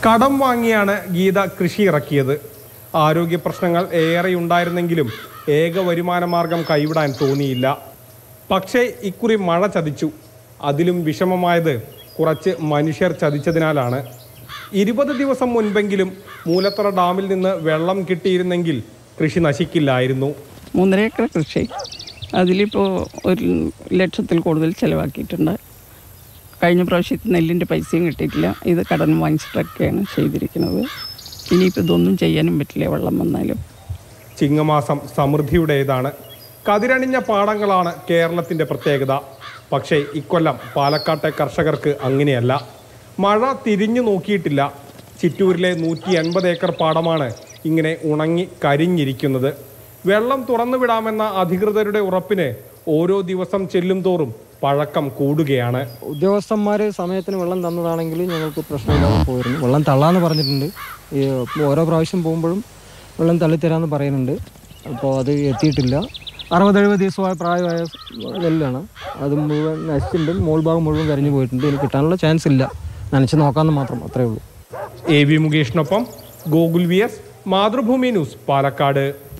കടം വാങ്ങിയാണ് ഗീത കൃഷി ഇറക്കിയത് ആരോഗ്യ പ്രശ്നങ്ങൾ ഏറെ ഉണ്ടായിരുന്നെങ്കിലും ഏക വരുമാന മാർഗം കൈവിടാൻ തോന്നിയില്ല പക്ഷേ ഇക്കുറി മഴ ചതിച്ചു അതിലും വിഷമമായത് കുറച്ച് മനുഷ്യർ ചതിച്ചതിനാലാണ് ഇരുപത് ദിവസം മുൻപെങ്കിലും മൂലത്തറ ഡാമിൽ നിന്ന് വെള്ളം കിട്ടിയിരുന്നെങ്കിൽ കൃഷി നശിക്കില്ലായിരുന്നു മൂന്നര ഏക്കർ കൃഷി അതിലിപ്പോൾ ഒരു ലക്ഷത്തിൽ കൂടുതൽ ചിലവാക്കിയിട്ടുണ്ട് കഴിഞ്ഞ പ്രാവശ്യത്തെ നെല്ലിൻ്റെ പൈസയും കിട്ടിയിട്ടില്ല ഇത് കടം വാങ്ങിച്ചിട്ടൊക്കെയാണ് ചെയ്തിരിക്കുന്നത് ഇനിയിപ്പോൾ ഇതൊന്നും ചെയ്യാനും പറ്റില്ല വെള്ളം വന്നാലും ചിങ്ങമാസം സമൃദ്ധിയുടേതാണ് കതിരണിഞ്ഞ പാടങ്ങളാണ് കേരളത്തിന്റെ പ്രത്യേകത പക്ഷേ ഇക്കൊല്ലം പാലക്കാട്ടെ കർഷകർക്ക് അങ്ങനെയല്ല മഴ തിരിഞ്ഞു നോക്കിയിട്ടില്ല ചിറ്റൂരിലെ നൂറ്റി എൺപത് ഏക്കർ പാടമാണ് ഇങ്ങനെ ഉണങ്ങി കരിഞ്ഞിരിക്കുന്നത് വെള്ളം തുറന്നുവിടാമെന്ന അധികൃതരുടെ ഉറപ്പിന് ഓരോ ദിവസം ചെല്ലും തോറും പഴക്കം കൂടുകയാണ് ഉദ്യോഗസ്ഥന്മാർ സമയത്തിന് വെള്ളം തന്നതാണെങ്കിൽ ഞങ്ങൾക്ക് പ്രശ്നമില്ലാതെ പോയിരുന്നു വെള്ളം തള്ളാന്ന് പറഞ്ഞിട്ടുണ്ട് ഈ ഓരോ പ്രാവശ്യം പോകുമ്പോഴും വെള്ളം തള്ളിത്തരാമെന്ന് പറയുന്നുണ്ട് അപ്പോൾ അത് എത്തിയിട്ടില്ല അറുപതെഴുപത് ദിവസമായ പ്രായമായ നെല്ലാണ് അത് മുഴുവൻ നശിച്ചിട്ടുണ്ട് മോൾ ഭാഗം മുഴുവൻ കരിഞ്ഞു പോയിട്ടുണ്ട് ഇനി കിട്ടാനുള്ള ചാൻസ് ഇല്ല നനച്ച് നോക്കാമെന്ന് മാത്രം അത്രേ ഉള്ളൂ എ വി മുകേഷിനൊപ്പം Gokul V S Mathrubhumi news Palakkad